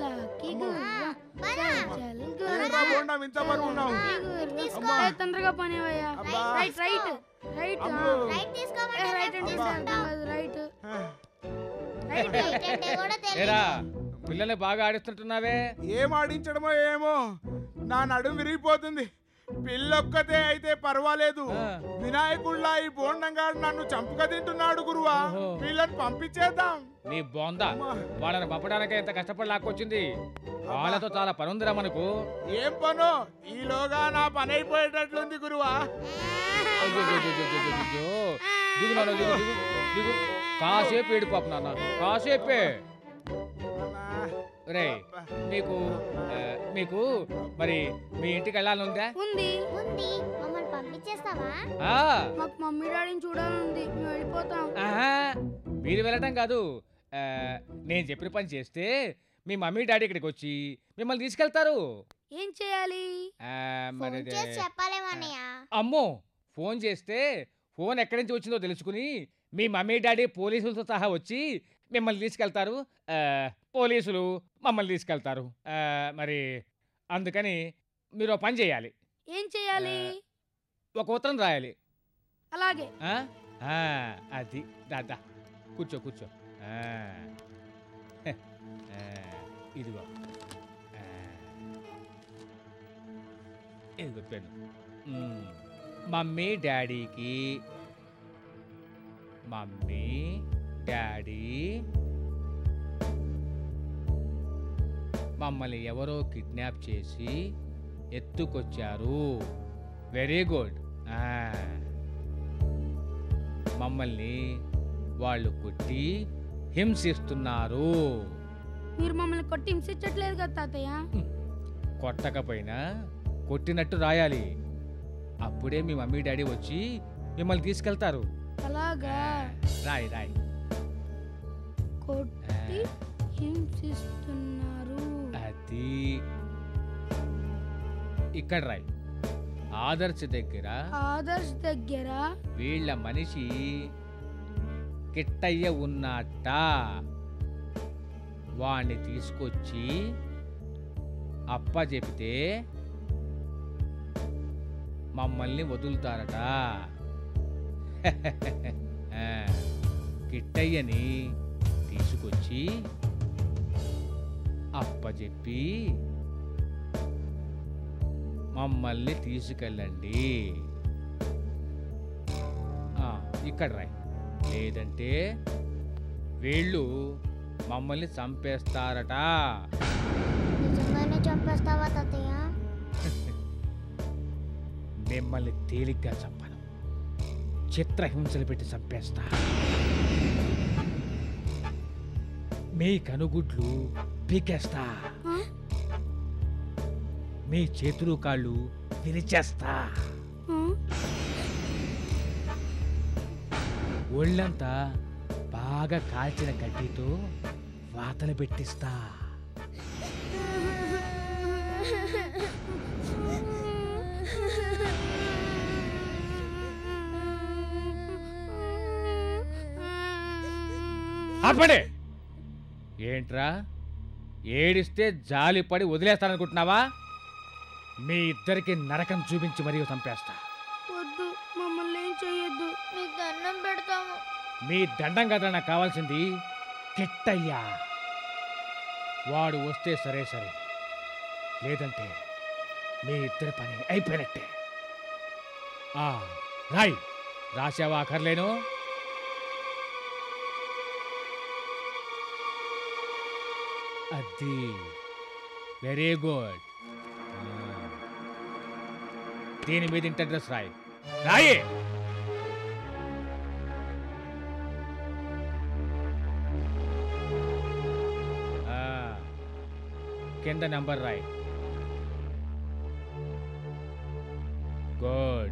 Lucky గుర్రం చల్ చల్ గుర్రం ఏంట్రా బోండం ఇంత బరువు ఉన్నావు లక్కీ గుర్రం అమ్మా. ఏ, తొందరగా పోనేవయ్యా అబ్బా. రైట్ రైట్ రైట్ ఆ. అమ్మో. రైట్ ఏ, తీసుకోమంటే రైట్ left అంటే తీసుకుంటావు. అర్థం కాదు, రైట్ రైట్ అంటే కూడా తెలియదు ఏరా పిల్లల్ని బాగా ఆడిస్తుంటున్నావే ఏం ఆడించడమో ఏమో నా నడుము విరిగిపోతుంది పిల్లొక్కతే అయితే పర్వాలేదు ఆ. వినాయకుళ్ళ ఈ బోండంగాడు నన్ను చంపుక తింటున్నాడు గురువా ఓహో. వీళ్ళని పంపించేద్దాం నీ బొంద వాళ్ళని పంపడానికి ఎంత కష్టపడి లాక్కొచ్చింది వాళ్ళతో చాలా పని ఉందిరా మనకు ఏం పను ఈలోగా నా పని అయిపోయేటట్లుంది గురువా అయ్యయ్యయ్యయ్యయ్యయ్యో. దిగు నాన్న, దిగు, దిగు, దిగు. కాసేపు ఏడు పాప నాన్న కాసేపే రే మీకు ఆ, మీకు మరి మీ ఇంటికి వెళ్ళాలనుందా ఉంది ఉంది మమ్మల్ని పంపించేస్తావా ఆ, మాకు మమ్మీ డాడీని చూడాలనుంది మేము వెళ్ళిపోతాం ఆహా, మీరు వెళ్ళటం కాదు ఆ, నేను చెప్పిన పని చేస్తే మీ మమ్మీ డాడీ ఇక్కడికి వచ్చి మిమ్మల్ని తీసుకెళ్తారు ఏం చేయాలి ఆ, ఫోన్ మరి అదే- చేసి చెప్పాలేమన్నయ్య అమ్మో ఫోన్ చేస్తే ఫోన్ ఎక్కడి నుంచి వచ్చిందో తెలుసుకుని మీ మమ్మీ డాడీ పోలీసులతో సహా వచ్చి మిమ్మల్ని తీసుకెళ్తారు ఆ, పోలీసులు మమ్మల్ని తీసుకెళ్తారు ఆ, మరి అందుకని మీరు ఒక పని చేయాలి ఏం చేయాలి ఒక ఉత్తరం రాయాలి అలాగే ఆ? ఆ, అది దాదా కూర్చో కూర్చో ఆ. హె, ఆ, ఇదిగో ఆ. ఇదిగో పెన్ను మ్మ్. మమ్మీ డాడీకి మమ్మీ డాడీ మమ్మల్ని ఎవరో కిడ్నాప్ చేసి ఎత్తుకొచ్చారు వెరీ గుడ్ మమ్మల్ని వాళ్ళు కొట్టి హింసిస్తున్నారు మీరు మమ్మల్ని కొట్టి హింసించట్లేదు కదా తాతయ్య కొట్టకపోయినా కొట్టినట్టు రాయాలి అప్పుడే మీ మమ్మీ డాడీ వచ్చి మిమ్మల్ని తీసుకెళ్తారు అలాగా రాయి రాయి కొట్టి హింసిస్తున్నారు అది ఇక్కడ రాయి ఆదర్శ్ దగ్గర ఆదర్శ్ దగ్గర వీళ్ళ మనిషి కిట్టయ్య ఉన్నట్ట వాణ్ణి తీసుకొచ్చి అప్ప చెబితే మమ్మల్ని వదులుతారట ఆ, కిట్టయ్యని తీసుకొచ్చి అప్పచెప్పి మమ్మల్ని తీసుకెళ్ళండి ఆ, ఇక్కడ రాయి లేదంటే వీళ్ళు మమ్మల్ని చంపేస్తారట నిజంగానే చంపేస్తావా తాతయ్య మిమ్మల్ని తేలిగ్గా చంపను చిత్రహింసలు పెట్టి చంపేస్తా మీ కనుగుడ్లు పీకేస్తా ఆ? మీ చేతులు కాళ్ళు విరిచేస్తా ఆ? ఒళ్ళంతా బాగా కాల్చిన గడ్డితో వాతలు పెట్టిస్తా ఆపండి ఏంట్రా ఏడిస్తే జాలిపడి వదిలేస్తాననుకుంటున్నావా మీ ఇద్దరికి నరకం చూపించి మరీ చంపేస్తా వద్దు మమ్మల్ని ఏం చెయ్యొద్దు మీకు దండం పెడతాము మీ దండం కదా నాకు కావాల్సింది కిట్టయ్యా వాడు వస్తే సరే సరే లేదంటే మీ ఇద్దరి పని అయిపోయినట్టే ఆ, రాయ్ రాసావా అక్కర్లేను అది వెరీ గుడ్ దీని మీద ఇంటి అడ్రస్ రాయి రాయి ఆ, కింద నెంబర్ రాయి గుడ్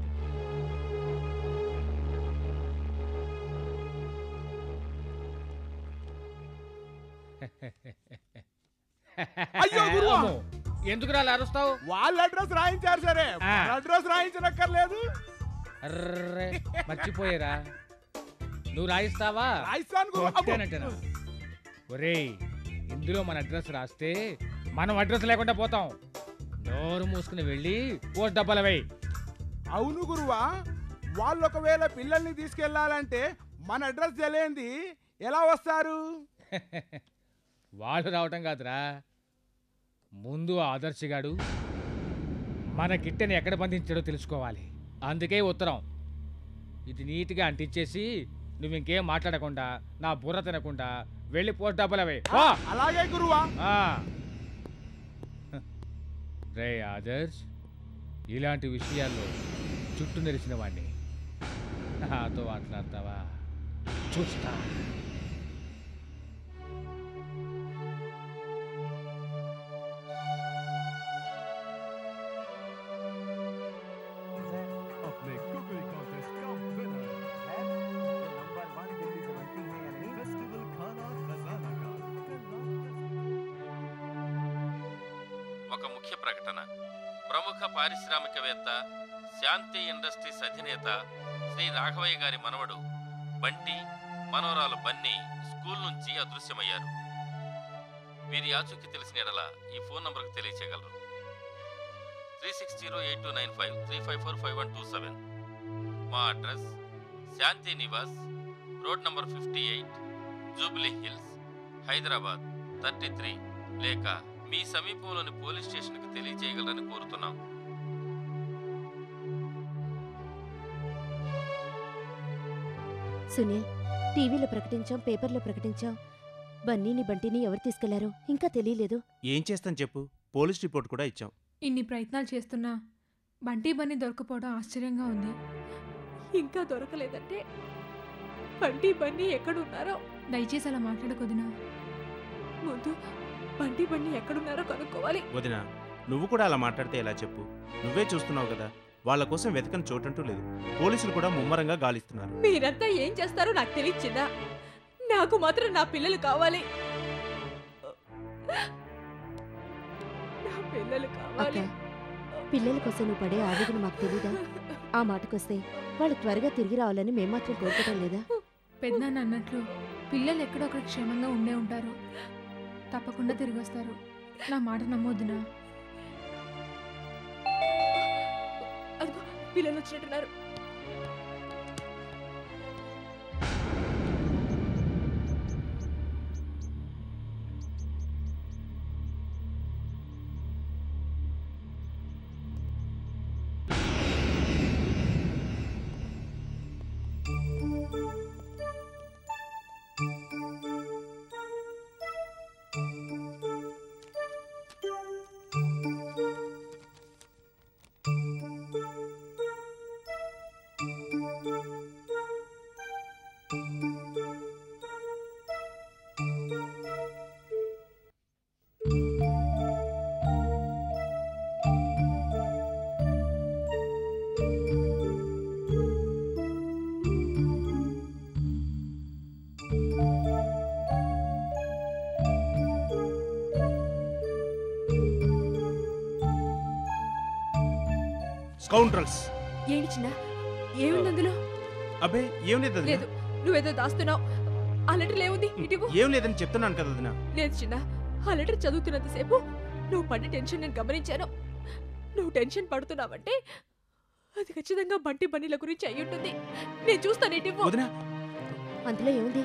అయ్యో, గురువా! ఎందుకు రా అరుస్తావు వాళ్ళ అడ్రస్ రాయించారు సరే ఆ. మన అడ్రస్ రాయించనక్కర్లేదు అర్రే మర్చిపోయారా నువ్వు రాయిస్తావా రాయిస్తాను గురువా. అబ్బో. కొట్టానంటేనా ఒరేయ్ ఇందులో మన అడ్రస్ రాస్తే మనం అడ్రస్ లేకుండా పోతాం నోరు మూసుకుని వెళ్ళి పోస్ట్ డబ్బాల వేయి అవును గురువా వాళ్ళు ఒకవేళ పిల్లల్ని తీసుకెళ్లాలంటే మన అడ్రస్ తెలియంది ఎలా వస్తారు వాళ్ళు రావటం కాదురా ముందు ఆ ఆదర్శగాడు మన గిట్టెని ఎక్కడ బంధించాడో తెలుసుకోవాలి అందుకే ఉత్తరం ఇది నీట్గా అంటించేసి నువ్వు ఇంకేం మాట్లాడకుండా నా బుర్ర తినకుండా వెళ్ళి పోస్ట్ డబ్బాలవే అలాగే గురువా రే ఆదర్శ్ ఇలాంటి విషయాల్లో చుట్టూ నెరిసిన వాడిని నాతో మాట్లాడతావా చూస్తా अपने कुकिंग कॉन्टेस्ट का विनर नंबर वन दिल्ली से बनती है या नहीं फेस्टिवल खाना खजाना का ఒక ముఖ్య ప్రకటన ప్రముఖ పారిశ్రామికవేత్త శాంతి ఇండస్ట్రీస్ అధినేత శ్రీ రాఘవయ్య గారి మనవడు బంటి మనవరాలు బన్నీ స్కూల్ నుంచి అదృశ్యమయ్యారు వీరి ఆచూకీ తెలిసిన ఎడల ఈ ఫోన్ నంబర్కు తెలియచేయగలరు three six zero eight two nine five three five four five one two seven మా address Shanti Nivas road number fifty eight Jubilee Hills Hyderabad thirty three లేక మీ సమీపంలోని పోలీస్ స్టేషన్కి తెలియజేయగలరని కోరుతున్నాం సునీల్ టీవీలో ప్రకటించాం పేపర్లో ప్రకటించాం బన్నీని బంటిని ఎవరు తీసుకెళ్లారో ఇంకా తెలియలేదు ఏం చేస్తాం చెప్పు పోలీస్ రిపోర్ట్ కూడా ఇచ్చాం ఇన్ని ప్రయత్నాలు చేస్తున్నా బంటి బన్ని దొరకపోవడం ఆశ్చర్యంగా ఉంది ఇంకా దొరకలేదంటే బంటి బన్ని ఎక్కడున్నారో దయచేసి అలా మాట్లాడకొదినా ముందు బంటి బన్ని ఎక్కడున్నారో కనుక్కోవాలి వదిన నువ్వు కూడా అలా మాట్లాడితే ఎలా చెప్పు నువ్వే చూస్తున్నావు కదా వాళ్ళ కోసం వెతకని చోటంటూ లేదు పోలీసులు కూడా ముమ్మరంగా గాలిస్తున్నారు మీరంతా ఏం చేస్తారో నాకు తెలియచ్చిందా నాకు మాత్రం నా పిల్లలు కావాలి నా పిల్లలు అక్క కావాలి పిల్లల కోసం నువ్వు పడే ఆవేదన మాకు తెలీదా ఆ మాటకొస్తే వాళ్ళు త్వరగా తిరిగి రావాలని మేము మాత్రం కోరుకోవటం లేదా పెద్దనాన్న అన్నట్లు పిల్లలు ఎక్కడో అక్కడ క్షేమంగా ఉండే ఉంటారు తప్పకుండా తిరిగి వస్తారు నా మాట నమ్మొద్దునా అదిగో పిల్లలు వచ్చినట్టున్నారు స్కౌండ్రల్స్ ఏంటి చిన్న ఏముంది అందులో అబ్బే ఏం లేదు వదినా. లేదు నువ్వేదో దాస్తున్నావు ఆ లెటర్ ఏముంది ఇటు ఏం లేదని చెప్తున్నాను కదా వదినా. లేదు చిన్న ఆ లెటర్ చదువుతున్నంతసేపు నువ్వు పడ్డ టెన్షన్ నేను గమనించాను నువ్వు టెన్షన్ పడుతున్నావంటే అది ఖచ్చితంగా బంటి బండిల గురించి అయి ఉంటుంది నేను చూస్తాను ఇటు వదినా అందులో ఏముంది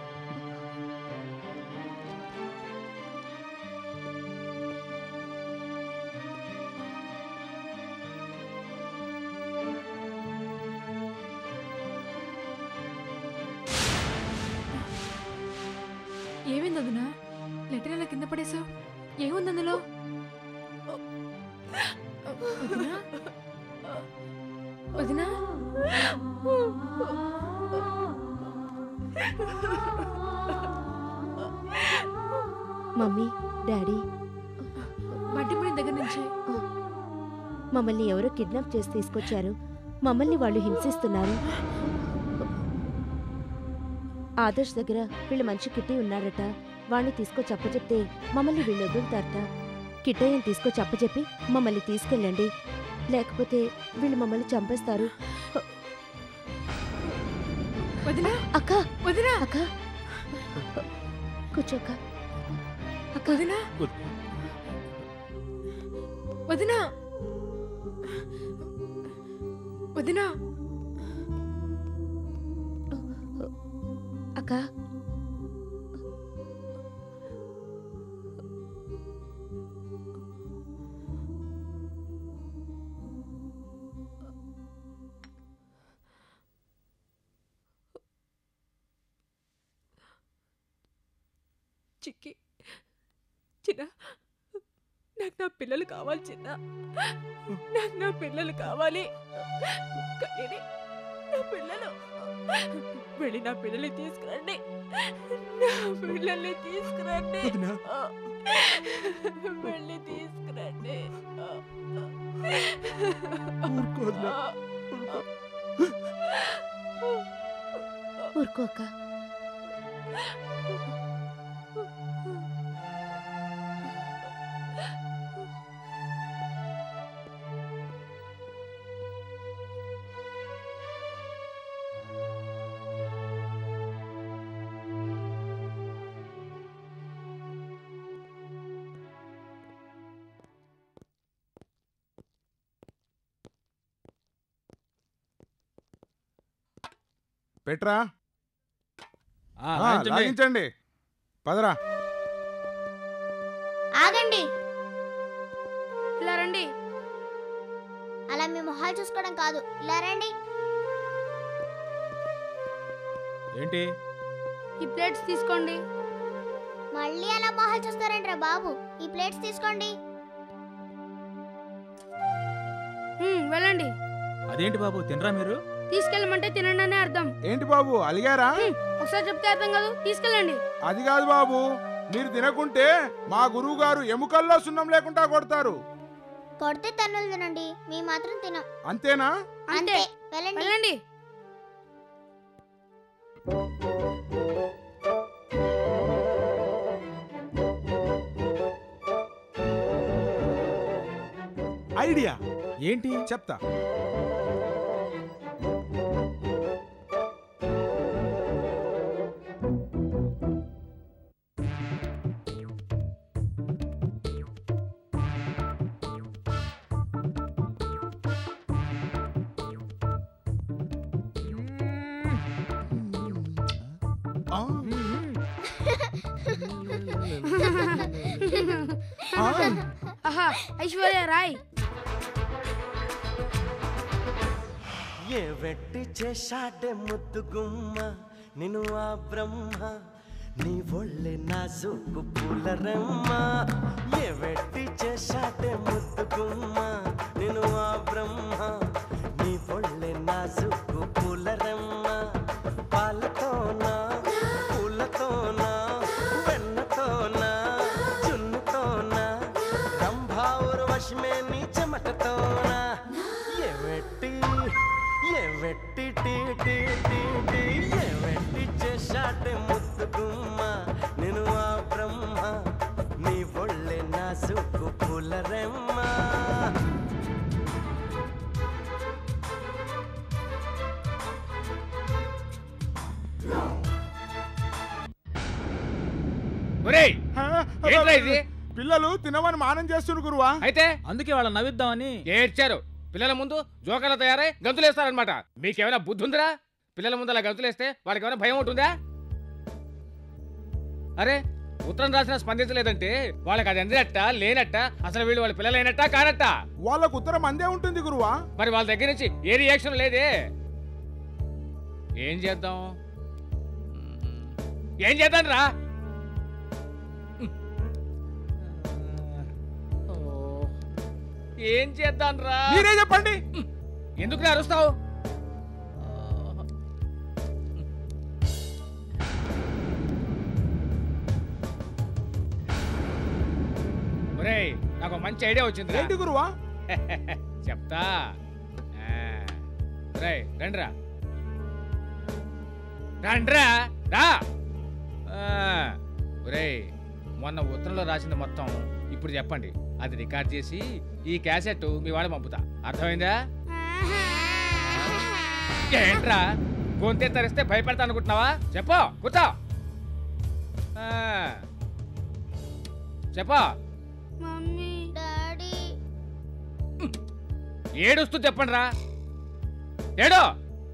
ఏమైంది వదినా లెటర్ ఎలా కింద పడేశావు ఏముంది అందులో వదినా వదినా మమ్మీ డాడీ బంటి బడి దగ్గర నుంచి మమ్మల్ని ఎవరో కిడ్నాప్ చేసి తీసుకొచ్చారు మమ్మల్ని వాళ్ళు హింసిస్తున్నారు ఆదర్శ్ దగ్గర వీళ్ళ మంచి కిట్టి ఉన్నాడట వాణ్ణి తీసుకొచ్చి అప్పచెప్తే మమ్మల్ని వీళ్ళు వదులుతారట కిట్టయ్యని తీసుకొచ్చి అప్పచెప్పి మమ్మల్ని తీసుకెళ్ళండి లేకపోతే వీళ్ళు మమ్మల్ని చంపేస్తారు వదినా అక్క వదినా అక్క కూర్చో అక్క వదినా వదినా వదినా అక్క చిక్కి చిన్న నాకు నా పిల్లలు కావాలి చిన్న నాకు నా పిల్లలు కావాలి కానీ నా పిల్లలు వెళ్ళి నా పిల్లల్ని తీసుకురండి నా పిల్లల్ని తీసుకురండి ఆ. వెళ్ళి తీసుకురండి ఆ. ఊరుకో అక్క పెట్రా ఆ, ఆ, లాగించండి. లాగించండి పదరా ఆగండి ఇలా రండి అలా మీ మొహాలు చూసుకోవడం కాదు ఇలా రండి ఏంటి ఈ ప్లేట్స్ తీసుకోండి మళ్ళీ అలా మొహాలు చూస్తారంట్రా బాబు ఈ ప్లేట్స్ తీసుకోండి హ్మ్, వెళ్ళండి అదేంటి బాబు తినరా మీరు తీసుకెళ్ళమంటే తినండి అనే అర్థం ఏంటి బాబు అలిగారా హ్మ్, ఒకసారి చెప్తే అర్థం కాదు తీసుకెళ్ళండి అది కాదు బాబు మీరు తినకుంటే మా గురువు గారు ఎముకల్లో సున్నం లేకుండా కొడతారు కొడితే తన్నులు తినండి మీ మాత్రం తినం అంతేనా అంతే అంతే వెళ్ళండి వెళ్ళండి ఐడియా ఏంటి చెప్తా ఆ, ఆ, ఆహా ఐశ్వర్య రాయ్ ఏ వెట్టి చేశాడే ముద్దు గుమ్మ నిన్ను ఆ బ్రహ్మ నీ ఒళ్ళే నాజుకు పూలరమ్మ ఏ వెట్టి చేశాడే ముద్దు గుమ్మ నిన్ను ఆ బ్రహ్మ నీ ఒళ్ళే నాజుకు పూలరమ్మ పాలతోనా పూలతోనా వెన్నతోనా చున్నుతోనా రంభావురు వశమే నీ చెమటతోనా ఏ వెట్టి ఏ వెట్టి టీ టీ టీ టీ ఏ వెట్టి చేశాడే ముద్దు గుమ్మ నేను ఆ బ్రహ్మ నీ ఒళ్ళే నా సుక్కు పులరెమ్మ ఒరేయ్ ఆ, ఏంట్రా ఇది పిల్లలు తినమని మానం చేస్తున్నారు గురువా అయితే అందుకే వాళ్ళని నవ్విద్దామని ఏడ్చారు పిల్లల ముందు జోకర్లు తయారై గంతులేస్తారనమాట మీకేమైనా బుద్ధి ఉందిరా పిల్లల ముందు అలా గంతులేస్తే వాళ్ళకి ఏమైనా భయం ఉంటుందా అరే ఉత్తరం రాసిన స్పందించలేదంటే వాళ్ళకి అది అందినట్ట లేనట్ట అసలు వీళ్ళు వాళ్ళ పిల్లలైనట్ట కానట్ట వాళ్ళకు ఉత్తరం అందే ఉంటుంది గురువా మరి వాళ్ళ దగ్గర నుంచి ఏ రియాక్షన్ లేదే ఏం చేద్దాం ఏం చేద్దాం రా ఏం చేద్దాం రా మీరే చెప్పండి ఎందుకు అరుస్తావు ఒరేయ్ నాకు ఒక మంచి ఐడియా వచ్చింది ఏంటి గురువా చెప్తా ఆ, ఒరేయ్ రండిరా రండిరా రా ఆ, ఒరేయ్ మొన్న ఉత్తరంలో రాసింది మొత్తం ఇప్పుడు చెప్పండి అది రికార్డ్ చేసి ఈ క్యాసెట్ మీ వాడు పంపుతా అర్థమైందా ఏంట్రా గొంతె తరిస్తే భయపెడతా అనుకుంటున్నావా చెప్పు కూర్చో ఆ. చెప్పా మమ్మీ డాడీ ఏడుస్తూ చెప్పండి రా ఏడో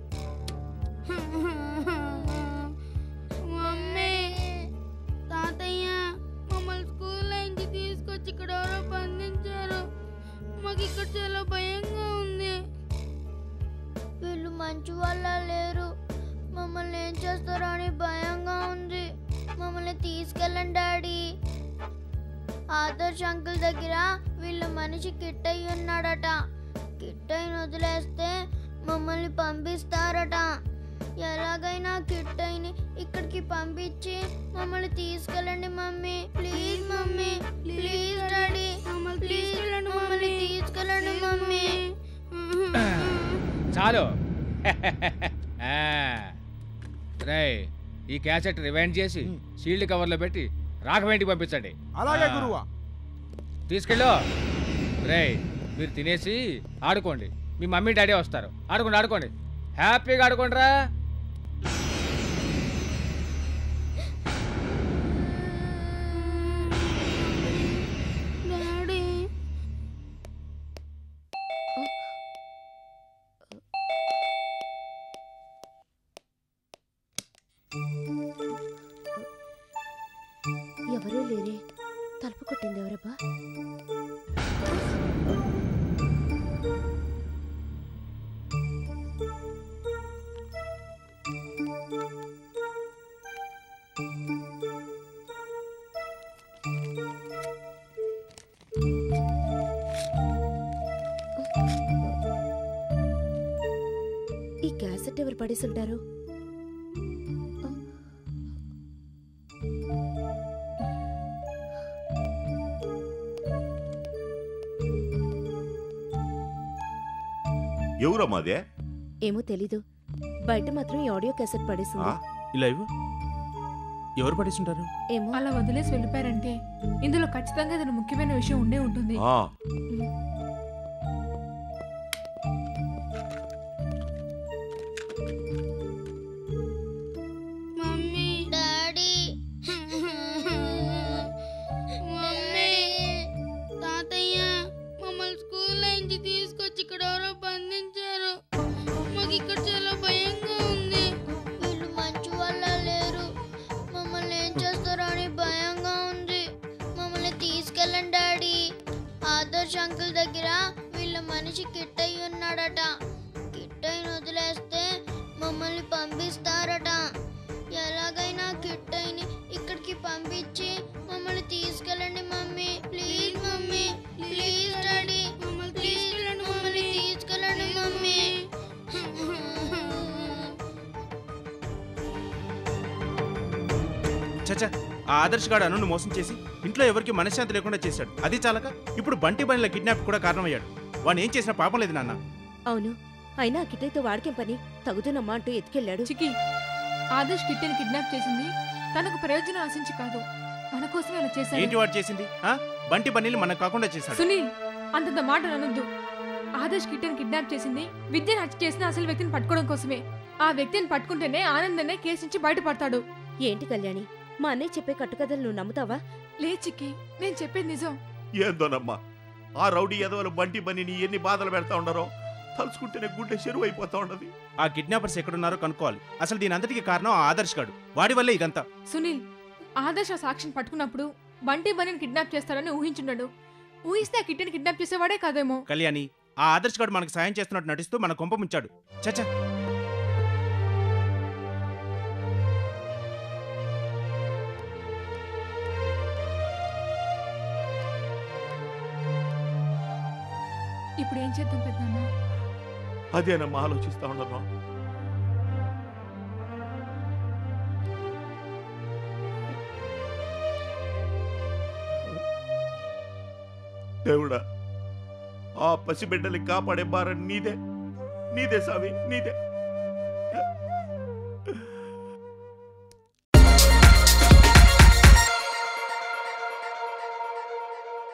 మమ్మీ తాతయ్య మమ్మల్ని స్కూల్ నుంచి తీసుకొచ్చి ఇక్కడ ఎవరో బంధించారు మాకు ఇక్కడ చాలా భయంగా ఉంది వీళ్ళు మంచి వాళ్ళ లేరు మమ్మల్ని ఏం చేస్తారో అని భయంగా ఉంది మమ్మల్ని తీసుకెళ్ళండి డాడీ ఆదర్శ్ అంకుల్ దగ్గర వీళ్ళ మనిషి కిట్టయ్య ఉన్నాడట కిట్టయ్యను వదిలేస్తే మమ్మల్ని పంపిస్తారట ఎలాగైనా కిట్టయ్యని ఇక్కడికి పంపించి మమ్మల్ని తీసుకెళ్ళండి mummy please mummy please daddy మమ్మల్ని ప్లీజ్ తీసుకెళ్ళండి మమ్మల్ని మమ్మీ. తీసుకెళ్ళండి మమ్మీ చాలు రే ఈ క్యాసెట్ రివైండ్ చేసి షీల్డ్ కవర్లో పెట్టి రాఘవేంటికి పంపించండి అలాగే ఆ, గురువా తీసుకెళ్ళు రే మీరు తినేసి ఆడుకోండి మీ మమ్మీ డాడీ వస్తారు ఆడుకోండి ఆడుకోండి హ్యాపీగా ఆడుకోండి రా డాడీ ఎవరూ లేరే తలుపు కొట్టింది ఎవరబ్బా ఈ క్యాసెట్ ఎవరు పడేసి ఉంటారు ఎవరమ్మా అదే ఏమో తెలీదు బయట మాత్రం ఈ ఆడియో క్యాసెట్ పడేసింది ఇలా ఇవ్వు ఎవరు పడేస్తుంటారు ఏమో అలా వదిలేసి వెళ్ళిపోయారంటే ఇందులో ఖచ్చితంగా ఏదైనా ముఖ్యమైన విషయం ఉండే ఉంటుంది ఆ, మమ్మీ డాడీ మమ్మీ తాతయ్య మమ్మల్ని స్కూల్ నుంచి తీసుకొచ్చి ఇక్కడ ఎవరో బంధించారు మాకు ఇక్కడ చాలా భయంగా ఉంది వీళ్ళు మంచి వాళ్ళ లేరు మమ్మల్ని ఏం చేస్తారో అని భయంగా ఉంది మమ్మల్ని తీసుకెళ్ళండి డాడీ ఆదర్శ్ అంకుల్ దగ్గర వీళ్ళ మనిషి కిట్టయ్య ఉన్నాడట కిట్టయ్యను వదిలేస్తే మమ్మల్ని పంపిస్తారట ఎలాగైనా కిట్టయ్యని ఇక్కడికి పంపించి మమ్మల్ని తీసుకెళ్ళండి mummy please mummy please daddy మమ్మల్ని ప్లీజ్ తీసుకెళ్ళండి మమ్మల్ని మమ్మీ. తీసుకెళ్ళండి మమ్మీ చచ్చా ఆ ఆదర్శ్ గాడు అనును మోసం చేసి ఇంట్లో ఎవరికి మనశ్శాంతి లేకుండా చేశాడు అది చాలక ఇప్పుడు బంటి బండ్ల కిడ్నాప్ కూడా కారణమయ్యాడు వాడు ఏం చేసిన పాపం లేదు నాన్న అవును అయినా ఆ కిట్టయ్యతో వాడికేం పని తగుదనమ్మా అంటూ ఎత్తుకెళ్ళాడు చికి ఆదర్శ్ కిట్టని కిడ్నాప్ చేసింది తనకు ప్రయోజనం ఆశించి కాదు మన కోసమే అలా ఏంటి చేశాడు వాడు చేసింది ఆ? బంటి బండిని మనకు కాకుండా చేశాడు సునీల్ అంతంత మాట అనొద్దు ఆదర్శ్ కిట్టని కిడ్నాప్ చేసింది విద్యను హత్య చేసిన అసలు వ్యక్తిని పట్టుకోవడం కోసమే ఆ వ్యక్తిని పట్టుకుంటేనే ఆనందనే కేసు నుంచి బయటపడతాడు ఏంటి కళ్యాణి మా అన్నయ్య చెప్పే కట్టుకథలు నువ్వు నమ్ముతావా లే చిక్కి నేను చెప్పేది నిజం ఏందోనమ్మా ఆ రౌడీ ఎదవలు బంటి బనిని ఎన్ని బాధలు పెడతా ఉండరో తలుచుకుంటేనే గుండె చెరువు అయిపోతా ఉండదు ఆ కిడ్నాపర్స్ ఎక్కడున్నారో కనుక్కోవాలి అసలు దీని అంతటికి కారణం ఆ ఆదర్శ్ గాడు వాడి వల్లే ఇదంతా సునీల్ ఆదర్శ్ ఆ సాక్షిని పట్టుకున్నప్పుడు బంటి బనిని కిడ్నాప్ చేస్తారని ఊహించున్నాడు ఊహిస్తే ఆ కిట్టని కిడ్నాప్ చేసేవాడే కాదేమో కళ్యాణి ఆ ఆదర్శ్ గాడు మనకు సాయం చేస్తున్నట్టు నటిస్తూ మన కొంప ముంచాడు చచ్చా ఇప్పుడు ఏం చేద్దాం పెద్దనాన్న అదేనమ్మా ఆలోచిస్తా ఉండను దేవుడా ఆ పసిబిడ్డల్ని కాపాడే భారం నీదే నీదే స్వామి నీదే